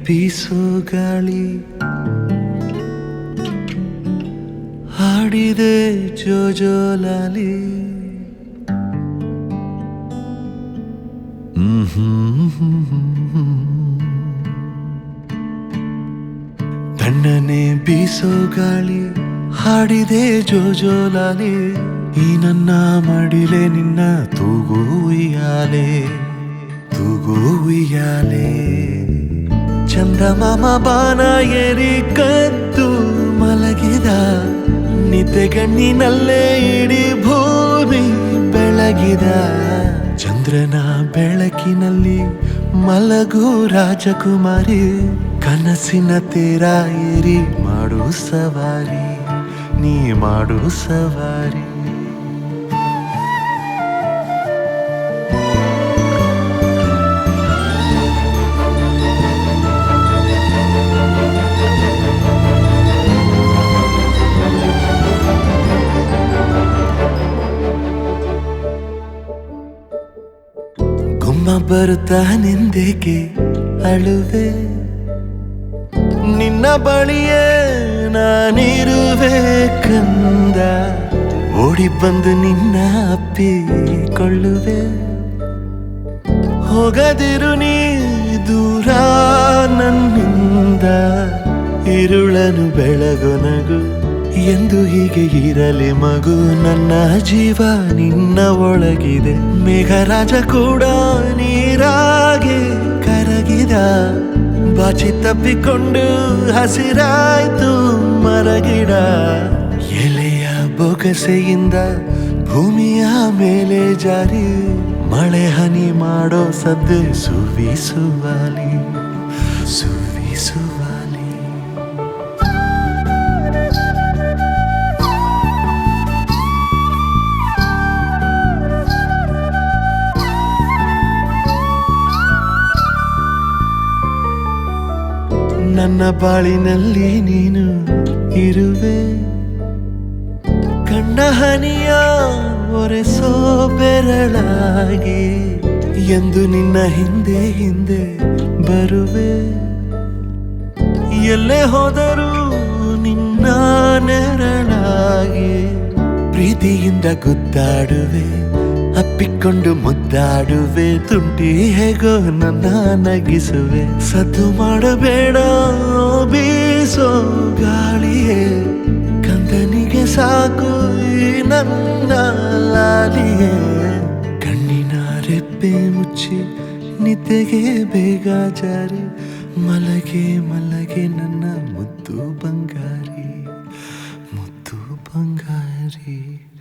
ಬೀಸೋ ಗಾಳಿ ಹಾಡಿದೆ ಜೋಜೋಲಾಲಿ ತಣ್ಣನೆ ಬೀಸೋ ಗಾಳಿ ಹಾಡಿದೆ ಜೋಜೋಲಾಲಿ ಈ ನನ್ನ ಮಡಿಲೆ ನಿನ್ನ ತೂಗು ಉಯ್ಯಾಲೆ ತೂಗು ಉಯ್ಯಾಲೆ ಚಂದಮಾಮ ಬಾನ ಏರಿ ಕದ್ದು ಮಲಗಿದ ನಿದ್ದೆಗಣ್ಣಿನಲ್ಲೇ ಇಡೀ ಭೂಮಿ ಬೆಳಗಿದ ಚಂದ್ರನ ಬೆಳಕಿನಲ್ಲಿ ಮಲಗು ರಾಜಕುಮಾರಿ ಕನಸಿನ ತೀರ ಏರಿ ಮಾಡು ಸವಾರಿ ನೀ ಮಾಡು ಸವಾರಿ ಗುಮ್ಮ ಬರುತ್ತಾನೆಂದೇಕೆ ಅಳುವೆ ನಿನ್ನ ಬಳಿಯೇ ನಾನಿರುವೆ ಕಂದ ಓಡಿ ಬಂದು ನಿನ್ನ ಅಪ್ಪಿಕೊಳ್ಳುವೆ ಹೋಗದಿರು ನೀ ದೂರ ನನ್ನಿಂದ ಇರುಳನು ಬೆಳಗೊನಗು ಎಂದು ಹೀಗೆ ಇರಲಿ ಮಗು ನನ್ನ ಜೀವ ನಿನ್ನ ಒಳಗಿದೆ ಮೇಘರಾಜ ಕೂಡ ನೀರಾಗೆ ಕರಗಿದ ಬಾಚಿ ತಪ್ಪಿಕೊಂಡು ಹಸಿರಾಯ್ತು ಮರಗಿಡ ಎಲೆಯ ಬೊಗಸೆಯಿಂದ ಭೂಮಿಯ ಮೇಲೆ ಜಾರಿ ಮಳೆ ಹನಿ ಮಾಡೋ ಸದ್ದೆ ಸುವಿಸುವಾಲಿ ಸುವಿಸುವಾಲಿ ನನ್ನ ಬಾಳಿನಲ್ಲಿ ನೀನು ಇರುವೆ ಕಣ್ಣ ಹನಿಯ ಒರೆಸೋ ಬೆರಳಾಗಿ ಎಂದು ನಿನ್ನ ಹಿಂದೆ ಹಿಂದೆ ಬರುವೆ ಎಲ್ಲೇ ಹೋದರೂ ನಿನ್ನ ನೆರಳಾಗಿ ಪ್ರೀತಿಯಿಂದ ಗುದ್ದಾಡುವೆ ಅಪ್ಪಿಕೊಂಡು ಮುದ್ದಾಡುವೆ ತುಂಟಿ ಹೇಗೋ ನನ್ನ ನಗಿಸುವೆ ಸದ್ದು ಮಾಡಬೇಡ ಓ ಬೀಸೋ ಗಾಳಿಯೇ ಕಂದನಿಗೆ ಸಾಕು ಈ ನನ್ನ ಲಾಲಿಯೇ ಕಣ್ಣಿನ ರೆಪ್ಪೆ ಮುಚ್ಚಿ ನಿದ್ದೆಗೆ ಬೇಗ ಜಾರಿ ಮಲಗೆ ಮಲಗೆ ನನ್ನ ಮುದ್ದು ಬಂಗಾರಿ ಮುದ್ದು ಬಂಗಾರಿ